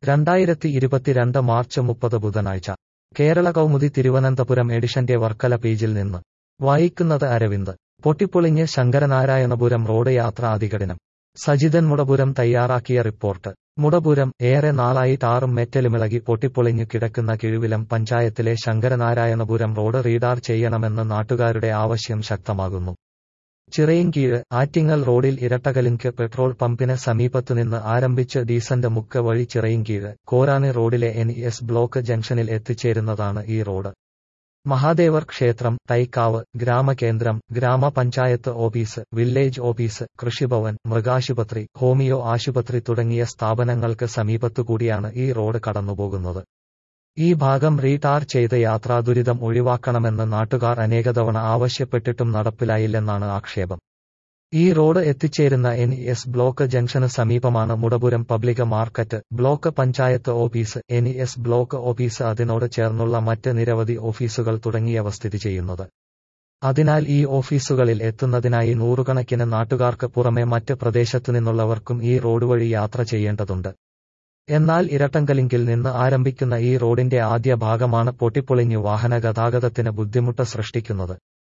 രണ്ടായിരത്തി ഇരുപത്തിരണ്ട് മാർച്ച് മുപ്പത് ബുധനാഴ്ച കേരള കൗമുദി തിരുവനന്തപുരം എഡിഷന്റെ വർക്കല പേജിൽ നിന്ന് വായിക്കുന്നത് അരവിന്ദ് പൊട്ടിപ്പൊളിഞ്ഞ് ശങ്കരനാരായണപുരം റോഡ് യാത്ര അതികഠിനം സജിതൻ മുടപുരം തയ്യാറാക്കിയ റിപ്പോർട്ട് മുടപുരം ഏറെ നാളായി ടാറും മെറ്റലുമിളകി പൊട്ടിപ്പൊളിഞ്ഞു കിടക്കുന്ന കിഴുവിലം പഞ്ചായത്തിലെ ശങ്കരനാരായണപുരം റോഡ് റീഡാർ ചെയ്യണമെന്ന് നാട്ടുകാരുടെ ആവശ്യം ശക്തമാകുന്നു ചിറയിൻകീഴ് ആറ്റിങ്ങൽ റോഡിൽ ഇരട്ടകലിങ്ക് പെട്രോൾ പമ്പിന് സമീപത്തുനിന്ന് ആരംഭിച്ച് ഡീസന്റ് മുക്ക് വഴി ചിറയിൻകീഴ് കോരാണി റോഡിലെ എൻ എസ് ബ്ലോക്ക് ജംഗ്ഷനിൽ എത്തിച്ചേരുന്നതാണ് ഈ റോഡ് മഹാദേവർ ക്ഷേത്രം തൈക്കാവ് ഗ്രാമകേന്ദ്രം ഗ്രാമപഞ്ചായത്ത് ഓഫീസ് വില്ലേജ് ഓഫീസ് കൃഷിഭവൻ മൃഗാശുപത്രി ഹോമിയോ ആശുപത്രി തുടങ്ങിയ സ്ഥാപനങ്ങൾക്ക് സമീപത്തുകൂടിയാണ് ഈ റോഡ് കടന്നുപോകുന്നത് ഈ ഭാഗം റീടാർ ചെയ്ത് യാത്രാദുരിതം ഒഴിവാക്കണമെന്ന് നാട്ടുകാർ അനേകതവണ ആവശ്യപ്പെട്ടിട്ടും നടപ്പിലായില്ലെന്നാണ് ആക്ഷേപം ഈ റോഡ് എത്തിച്ചേരുന്ന എൻ എസ് ബ്ലോക്ക് ജംഗ്ഷന് സമീപമാണ് Mudapuram public market block panchayat office N S block office അതിനോട് ചേർന്നുള്ള മറ്റ് നിരവധി ഓഫീസുകൾ തുടങ്ങിയവ സ്ഥിതി ചെയ്യുന്നത് അതിനാൽ ഈ ഓഫീസുകളിൽ എത്തുന്നതിനായി നൂറുകണക്കിന് നാട്ടുകാർക്ക് പുറമെ മറ്റ് പ്രദേശത്തുനിന്നുള്ളവർക്കും ഈ റോഡ് വഴി യാത്ര ചെയ്യേണ്ടതുണ്ട് എന്നാൽ ഇരട്ടങ്കലിങ്കിൽ നിന്ന് ആരംഭിക്കുന്ന ഈ റോഡിന്റെ ആദ്യ ഭാഗമാണ് പൊട്ടിപ്പൊളിഞ്ഞു വാഹന ഗതാഗതത്തിന് ബുദ്ധിമുട്ട് സൃഷ്ടിക്കുന്നത്